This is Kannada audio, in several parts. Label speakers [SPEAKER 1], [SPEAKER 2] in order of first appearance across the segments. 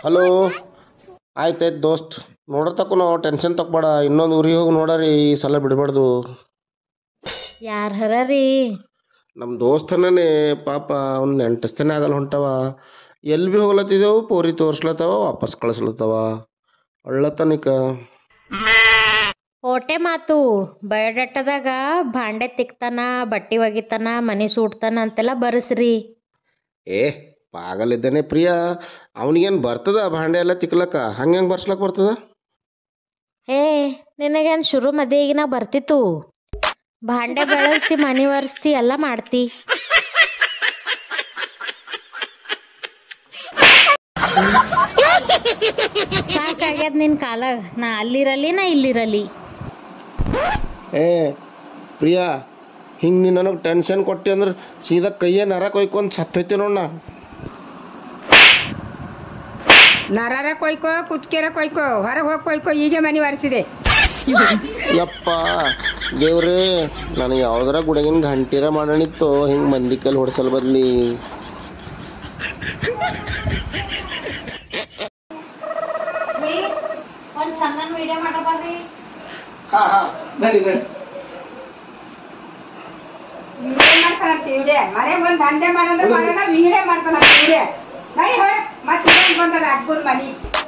[SPEAKER 1] ಹಲೋ ಆಯ್ತಾಯ್ತು ದೋಸ್ತ್ ನೋಡತಕ್ಕೂ ಟೆನ್ಷನ್ ತಗೋಬೇಡ ಇನ್ನೊಂದು ಊರಿಗೆ ಹೋಗಿ ನೋಡರಿ ಈ ಸಲ ಬಿಡಬಾರ್ದು
[SPEAKER 2] ಯಾರು ಹರ ರೀ
[SPEAKER 1] ನಮ್ಮ ದೋಸ್ತನೇ ಪಾಪ ಅವ್ನು ನೆಂಟಸ್ತನೇ ಆಗಲ್ಲ ಹೊಂಟವ ಎಲ್ಲಿ ಭೀ ಹೋಗ್ಲತ್ತಿದ್ದೆವು ಪೋರಿ ತೋರ್ಸ್ಲತ್ತವ ವಾಪಸ್ ಕಳಿಸ್ಲತ್ತವ ಅಳ್ಳತನಿಕ
[SPEAKER 2] ಹೊಟ್ಟೆ ಮಾತು ಬಯೋಡಾಟದಾಗ ಭಾಂಡೆ ತಿಕ್ತಾನ ಬಟ್ಟೆ ಒಗಿತಾನ ಮನೆ ಸೂಡ್ತಾನ ಅಂತೆಲ್ಲ ಬರ್ಸ್ರಿ
[SPEAKER 1] ಏ ಪಾಗಲಿದ್ದಾನೆ ಪ್ರಿಯ ಅವನಿಗೇನು ಬರ್ತದ ಭಾಂಡೆ ಎಲ್ಲ ತಿಕ್ಲಕ್ಕ ಹಂಗೆ ಹೆಂಗೆ ಬರ್ಸ್ಲಕ್ಕೆ ಬರ್ತದ
[SPEAKER 2] ಏ ನಿನಗೇನು ಶುರು ಮದುವೆಗಿನ ಬರ್ತಿತ್ತು ಭಾಂಡೆ ಬೆಳಗ್ತಿ ಮನೆ ಒರೆಸ್ತಿ ಎಲ್ಲ ಮಾಡ್ತಿ ಸಾಕಾಗ್ಯದ ನಿನ್ನ ಕಾಲಾಗ ನಾ ಅಲ್ಲಿರಲಿ ನಾ ಇಲ್ಲಿರಲಿ
[SPEAKER 1] ಏ ಪ್ರಿಯಾ ಹಿಂಗೆ ನೀನು ನನಗೆ ಟೆನ್ಷನ್ ಕೊಟ್ಟಿ ಅಂದ್ರೆ ಸೀದಾ ಕೈಯೇ ನರ ಕೊಯ್ಕೊಂಡು ಸತ್ತೋಯ್ತಿ ನೋಡ್ ನಾ
[SPEAKER 3] ನರಾರ ಕೊಯ್ಕೋ ಕುತ್ಕೆರ ಕೊಯ್ಕೋ ಹೊರಗೆ ಹೋಗಿ ಕೊಯ್ಕೋ ಈಗ ಮನೆ ಒರೆಸಿದೆ
[SPEAKER 1] ಯಪ್ಪ ದೇವ್ರೇ ನನಗೆ ಯಾವ್ದಾರ ಗುಡಗಿನ ಗಂಟೀರ ಮಾಡೋಣಿತ್ತು ಹಿಂಗೆ ಮಂದಿ ಕೈಲಿ ಹೊಡ್ಸಲ್ ಬದ್ಲಿ
[SPEAKER 2] ಒಂದು ಚಂದನ ವಿಡಿಯೋ ಮಾಡಬಾರ್ರಿ
[SPEAKER 3] ವಿಡಿಯೋ ಮಾಡ್ತಾನಂತ ವಿಡಿಯೋ ಮನೆ ಬಂದು ದಂಧೆ ಮಾಡೋದ್ರೆ ಮಾಡೋದ ವಿಡಿಯೋ ಮಾಡ್ತಾನಂತ ವಿಡಿಯೋ ನಡಿ ಹೊರ ಮತ್ತೆ ಇನ್ನೊಂದು ಬಂದದ ಅಗ್ಗದ ಮನಿ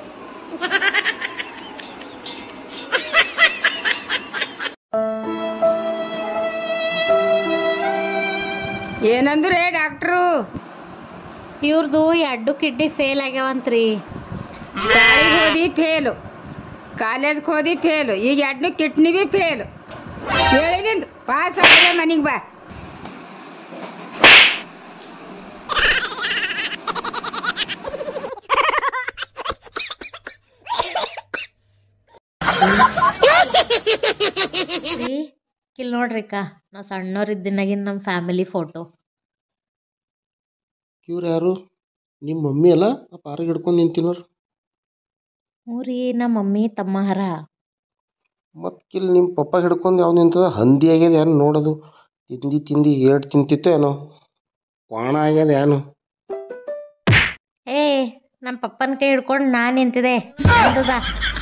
[SPEAKER 3] ಏನಂದ್ರೆ ಡಾಕ್ಟ್ರು
[SPEAKER 2] ಇವ್ರದ್ದು ಎರಡು ಕಿಡ್ನಿ ಫೇಲ್ ಆಗ್ಯಾವಂತ್ರಿ
[SPEAKER 3] ಶಾಲೆಗೆ ಹೋದಿ ಫೇಲು ಕಾಲೇಜ್ಗೆ ಹೋದಿ ಫೇಲು ಈಗ ಎರಡು ಕಿಡ್ನಿ ಬಿ ಫೇಲು ಹೇಳಿನಿಂದು ಪಾಸ್ ಆದ್ರೆ ಮನೆಗೆ ಬಾ
[SPEAKER 2] ರೀ ಕಿಲ್ ನೋಡ್ರಿಕ್ಕ ನಾ ಸಣ್ಣವ್ರಿದ್ದಿನಾಗಿನ ನಮ್ಮ ಫ್ಯಾಮಿಲಿ ಫೋಟೋ
[SPEAKER 1] ಇವ್ರು ಯಾರು ನಿಮ್ಮ ಮಮ್ಮಿ ಅಲ್ಲ ಆ ಪಾರಿಗೆ ಹಿಡ್ಕೊಂಡು ನಿಂತಿನೋರು
[SPEAKER 2] ಹ್ಞೂ ರೀ ನಮ್ಮ ಮಮ್ಮಿ ತಮ್ಮ ಹರ
[SPEAKER 1] ಮತ್ತು ಕಿಲ್ ನಿಮ್ಮ ಪಪ್ಪ ಹಿಡ್ಕೊಂಡು ಯಾವ್ದು ನಿಂತದ ಹಂದಿ ಆಗ್ಯದ ಏನು ನೋಡೋದು ತಿಂದು ತಿಂದು ಏಟ್ ತಿಂತಿತ್ತೋ ಏನೋ ಕ್ವಾಣ ಆಗ್ಯದ ಏನು
[SPEAKER 2] ಏ ನಮ್ಮ ಪಪ್ಪನ ಕೈ ಹಿಡ್ಕೊಂಡು ನಾ ನಿಂತಿದೆ ಅಂದದ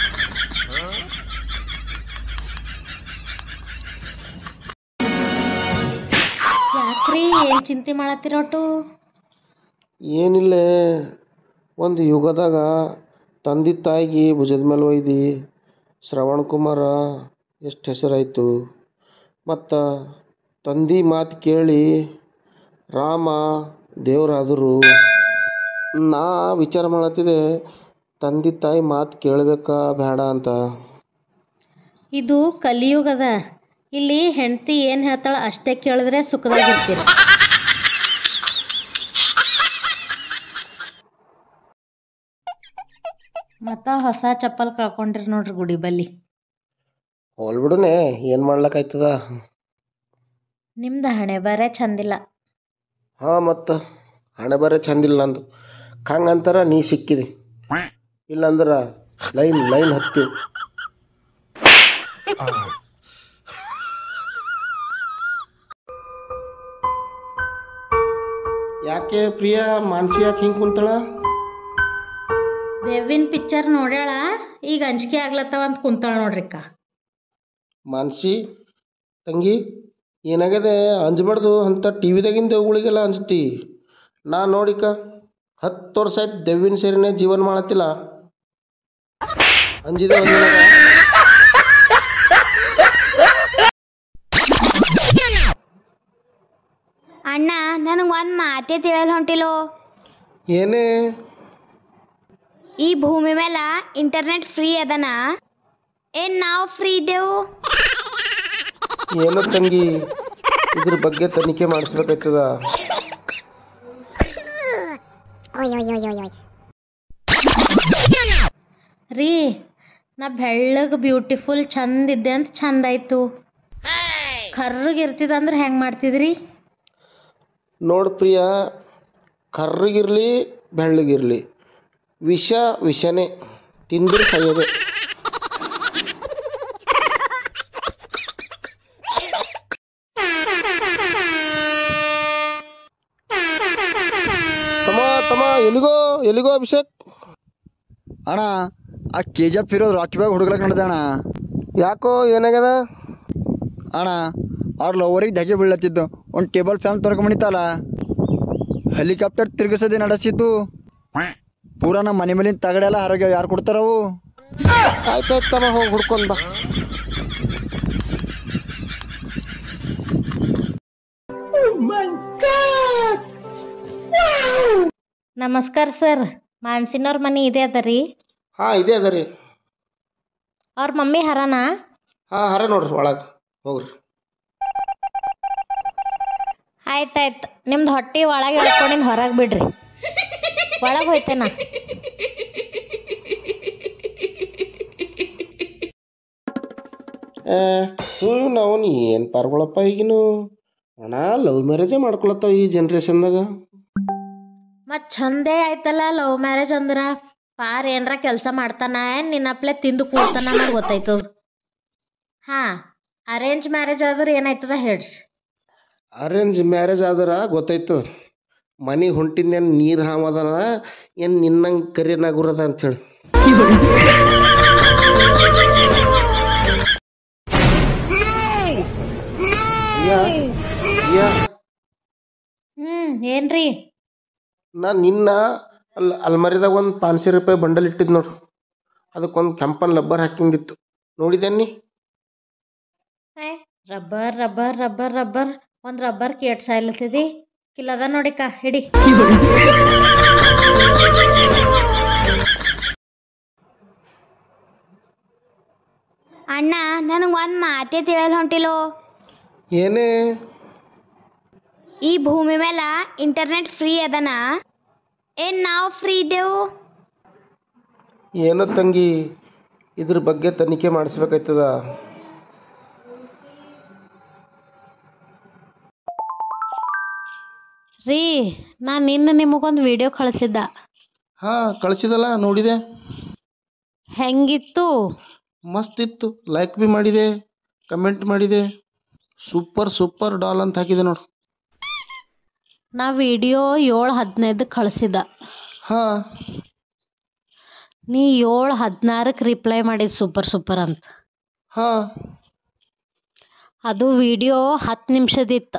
[SPEAKER 2] ಯಾಕ್ರಿ ಏನ್ ಚಿಂತೆ ಮಾಡತ್ತಿರೋಟು
[SPEAKER 1] ಏನಿಲ್ಲ ಒಂದು ಯುಗದಾಗ ತಂದೆ ತಾಯಿಗೆ ಭುಜದ ಮೇಲೆ ಒಯ್ದು ಶ್ರವಣ್ ಕುಮಾರ ಎಷ್ಟು ಹೆಸರಾಯಿತು ಮತ್ತು ತಂದೆ ಮಾತು ಕೇಳಿ ರಾಮ ದೇವರಾದರು ನಾ ವಿಚಾರ ಮಾಡತ್ತಿದ್ದೆ ತಂದೆ ತಾಯಿ ಮಾತು ಕೇಳಬೇಕಾ ಬೇಡ ಅಂತ
[SPEAKER 2] ಇದು ಕಲಿಯುಗದ ಇಲ್ಲಿ ಹೆಂಡತಿ ಏನ್ ಹೇಳ್ತಾಳ ಅಷ್ಟೇ ಕೇಳಿದ್ರೆ ಸುಖದಾಗಿರ್ತೀರ ಮತ್ತ ಹೊಸ ಚಪ್ಪಲ್ ಕಳ್ಕೊಂಡಿರಿ ನೋಡ್ರಿ ಗುಡಿ ಬಲ್ಲಿ
[SPEAKER 1] ಹೋಲ್ಬಿಡುನೆ ಏನು ಮಾಡ್ಲಕ್ಕಾಯ್ತದ
[SPEAKER 2] ನಿಮ್ದ ಹಣೆ ಬರೇ ಚಂದಿಲ್ಲ
[SPEAKER 1] ಹಾಂ ಮತ್ತು ಹಣೆ ಬರ ಚಂದಿಲ್ಲ ನಂದು ಹಂಗಂತಾರ ನೀ ಸಿಕ್ಕಿದೆ ಇಲ್ಲಂದ್ರೆ ಲೈನ್ ಲೈನ್ ಹತ್ತಿ ಯಾಕೆ ಪ್ರಿಯಾ ಮಾನಸಿ ಯಾಕೆ ಹಿಂಗೆ ಕುಂತಾಳ
[SPEAKER 2] ದೇವಿನ ಪಿಕ್ಚರ್ ನೋಡ್ಯಾಳ ಈಗ ಅಂಜಿಕೆ ಆಗ್ಲತ್ತವ ಅಂತ ಕುಂತಾಳ ನೋಡ್ರಿಕ್ಕ
[SPEAKER 1] ಮಾನಸಿ ತಂಗಿ ಏನಾಗಿದೆ ಅಂಜಬಾರ್ದು ಅಂಥ ಟಿ ವಿದಾಗಿನ ದೇವ್ಗಳಿಗೆಲ್ಲ ಅಂಜ್ತಿ ನಾ ನೋಡಿಕ ಹತ್ತು ವರ್ಷ ಆಯ್ತು ದೆವ್ವಿನ ಸೇರಿನೇ ಜೀವನ ಮಾಡತ್ತಿಲ್ಲ ಅಂಜಿದೆ ಒಂದಿನ
[SPEAKER 4] ಅಣ್ಣ ನನಗೆ ಒಂದು ಮಾತೇ ತಿಳಿಯಲ್ಲ ಹೊಂಟಿಲೋ
[SPEAKER 1] ಏನೇ
[SPEAKER 4] ಈ ಭೂಮಿ ಮೇಲೆ ಇಂಟರ್ನೆಟ್ ಫ್ರೀ ಅದನ ಏನ್ ನಾವು ಫ್ರೀ ಇದ್ದೇವು
[SPEAKER 1] ಏನೋ ತಂಗಿ ಇದ್ರ ಬಗ್ಗೆ ತನಿಖೆ ಮಾಡಿಸ್ಬೇಕಾಯ್ತದ
[SPEAKER 2] ರೀ ನಾ ಬೆಳ್ಳಗೆ ಬ್ಯೂಟಿಫುಲ್ ಚಂದ ಇದ್ದೆ ಅಂತ ಚಂದ ಆಯ್ತು ಕರ್ರಗೆ ಅಂದ್ರೆ ಹೆಂಗೆ ಮಾಡ್ತಿದ್ರಿ
[SPEAKER 1] ನೋಡು ಪ್ರಿಯಾ ಕರ್ರಗಿರ್ಲಿ ಬೆಳ್ಳಗಿರ್ಲಿ ವಿಷ ವಿಷನೇ ತಿಂದ್ರೆ ಸಾಯೋದೆ ತಮ್ಮ ತಮ್ಮ ಎಲ್ಲಿಗೋ ಎಲ್ಲಿಗೋ ಅಭಿಷೇಕ್
[SPEAKER 5] ಅಣ್ಣ ಆ ಕೆ ಜಿ ಎಫ್ ಇರೋದು ರಾಕಿ ಬ್ಯಾಗ್ ಹುಡುಗ್ಲಕ್ಕೆ ನಡೆದ ಅಣ್ಣ
[SPEAKER 1] ಯಾಕೋ ಏನಾಗ್ಯದ
[SPEAKER 5] ಅಣ್ಣ ಅವ್ರ ಲವರಿಗೆ ಧಗೆ ಬೀಳತ್ತಿದ್ದು ಒಂದು ಟೇಬಲ್ ಫ್ಯಾನ್ ತೊರ್ಕೊಂಬಣಿತಲ್ಲ ಹೆಲಿಕಾಪ್ಟರ್ ತಿರುಗಿಸದೆ ನಡೆಸಿದ್ದು ಪೂರಾ ನಮ್ಮ ಮನೆ ಮೇಲಿನ ತಗಡೆ ಎಲ್ಲ ಆರೋಗ್ಯ ಯಾರು ಕೊಡ್ತಾರವು
[SPEAKER 1] ಆಯ್ತಾಯ್ತಮ್ಮ ಹೋಗಿ ಹುಡ್ಕೊಂಡ್ ಬಾ
[SPEAKER 2] ನಮಸ್ಕಾರ ಸರ್ ಮಾನ್ಸಿನವ್ರ ಮನೆ ಇದೆ ಅದ ರೀ
[SPEAKER 1] ಹಾಂ ಇದೆ ಅದ ರೀ
[SPEAKER 2] ಅವ್ರ ಮಮ್ಮಿ ಹರನಾ
[SPEAKER 1] ಹಾಂ ಹರ ನೋಡ್ರಿ ಒಳಗೆ ಹೋಗ್ರಿ
[SPEAKER 2] ಆಯ್ತಾಯ್ತು ನಿಮ್ದು ಹೊಟ್ಟೆ ಒಳಗೆ ಎಳ್ಕೊಂಡಿನ ಹೊರಗೆ ಬಿಡ್ರಿ ಒಳಗೆ ಹೋಯ್ತೇನ
[SPEAKER 1] ಹ್ಞೂ ನಾವು ಏನು ಪಾರ್ಗೊಳಪ್ಪ ಈಗಿನು ಅಣ್ಣ ಲವ್ ಮ್ಯಾರೇಜೇ ಮಾಡ್ಕೊಳತ್ತಾವ ಈ ಜನ್ರೇಷನ್ದಾಗ
[SPEAKER 2] ಮತ್ತು ಚಂದೇ ಆಯ್ತಲ್ಲ ಲವ್ ಮ್ಯಾರೇಜ್ ಅಂದ್ರೆ ಪಾರ್ ಏನರ ಕೆಲಸ ಮಾಡ್ತಾನ ಏನು ನಿನ್ನಪ್ಲೆ ತಿಂದು ಕೂಡ್ತಾನ ಅನ್ನೋದು ಗೊತ್ತಾಯ್ತು ಹಾಂ ಅರೇಂಜ್ ಮ್ಯಾರೇಜ್ ಆದ್ರೆ ಏನಾಯ್ತದ ಹೇಳ್ರಿ
[SPEAKER 1] ಅರೇಂಜ್ ಮ್ಯಾರೇಜ್ ಆದ್ರೆ ಗೊತ್ತಾಯ್ತು ಮನೆ ಹೊಂಟಿನೇನು ನೀರು ಹಾಮದನ ಏನು ನಿನ್ನಂಗೆ ಕರಿನಾಗುರದ ಅಂಥೇಳಿ ಯಾ ಯಾ
[SPEAKER 2] ಹ್ಞೂ ಏನ್ರಿ
[SPEAKER 1] ನಾ ನಿನ್ನ ಅಲ್ಲಿ ಅಲ್ಮರಿದಾಗ ಒಂದು ಪಾನ್ಸೆ ರೂಪಾಯಿ ಬಂಡಲ್ ಇಟ್ಟಿದ್ದು ನೋಡು ಅದಕ್ಕೊಂದು ಕೆಂಪನ್ ಲಬ್ಬರ್ ಹಾಕಿಂದಿತ್ತು ನೋಡಿದೇನಿ
[SPEAKER 2] ರಬ್ಬರ್ ರಬ್ಬರ್ ರಬ್ಬರ್ ರಬ್ಬರ್ ಒಂದು ರಬ್ಬರ್ ಕೇಟ್ ಸಾಯ್ಲತ್ತಿದಿ ಕಿಲ್ಲದ ನೋಡಿಕ ಹಿಡಿ
[SPEAKER 4] ಅಣ್ಣ ನನಗೆ ಒಂದು ಮಾತೇ ತಿಳಿಯಲ್ಲ ಹೊಂಟಿಲೋ
[SPEAKER 1] ಏನೇ
[SPEAKER 4] ಈ ಭೂಮಿ ಮೇಲೆ ಇಂಟರ್ನೆಟ್ ಫ್ರೀ ಅದನ ಏನು ನಾವು ಫ್ರೀ ಇದ್ದೆವು
[SPEAKER 1] ಏನೋ ತಂಗಿ ಇದ್ರ ಬಗ್ಗೆ ತನಿಖೆ ಮಾಡಿಸ್ಬೇಕಾಯ್ತದ
[SPEAKER 2] ರೀ ನಾ ನಿನ್ನ ನಿಮಗೊಂದು ವಿಡಿಯೋ ಕಳಿಸಿದ್ದ
[SPEAKER 1] ಹಾಂ ಕಳಿಸಿದಲ್ಲ ನೋಡಿದೆ
[SPEAKER 2] ಹೆಂಗಿತ್ತು
[SPEAKER 1] ಮಸ್ತ್ ಇತ್ತು ಲೈಕ್ ಬಿ ಮಾಡಿದೆ ಕಮೆಂಟ್ ಮಾಡಿದೆ ಸೂಪರ್ ಸೂಪರ್ ಡಾಲ್ ಅಂತ ಹಾಕಿದೆ ನೋಡು
[SPEAKER 2] ನಾ ವಿಡಿಯೋ ಏಳು ಹದಿನೈದು ಕಳಿಸಿದ್ದ
[SPEAKER 1] ಹಾಂ
[SPEAKER 2] ನೀ ಏಳು ಹದಿನಾರಕ್ಕೆ ರಿಪ್ಲೈ ಮಾಡಿದ್ ಸೂಪರ್ ಸೂಪರ್ ಅಂತ
[SPEAKER 1] ಹಾಂ
[SPEAKER 2] ಅದು ವಿಡಿಯೋ ಹತ್ತು ನಿಮಿಷದಿತ್ತು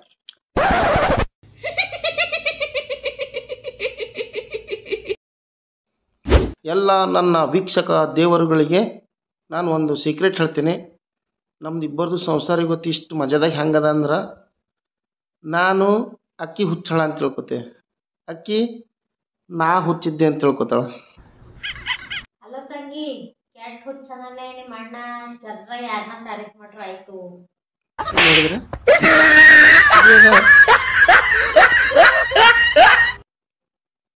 [SPEAKER 1] ಎಲ್ಲ ನನ್ನ ವೀಕ್ಷಕ ದೇವರುಗಳಿಗೆ ನಾನು ಒಂದು ಸೀಕ್ರೆಟ್ ಹೇಳ್ತೀನಿ ನಮ್ದು ಇಬ್ಬರದು ಸಂಸಾರ ಇವತ್ತು ಇಷ್ಟು ಮಜಾದಾಗ ಹೆಂಗದ ಅಂದ್ರೆ ನಾನು ಅಕ್ಕಿ ಹುಚ್ಚಳ ಅಂತ ತಿಳ್ಕೊತೆ ಅಕ್ಕಿ ನಾ ಹುಚ್ಚಿದ್ದೆ ಅಂತ ತಿಳ್ಕೊತಾಳ
[SPEAKER 2] ಹಲೋ ತಂಗಿ ಕ್ಯಾಟ್ ಹುಚ್ಚನೇ ನಿಮ್ಮ ಅಣ್ಣ ಚಂದ್ರ ಯಾರನ್ನ ತಾರೀಫ್ ಮಾಡ್ರ ಆಯ್ತು
[SPEAKER 1] ನೋಡಿದ್ರೆ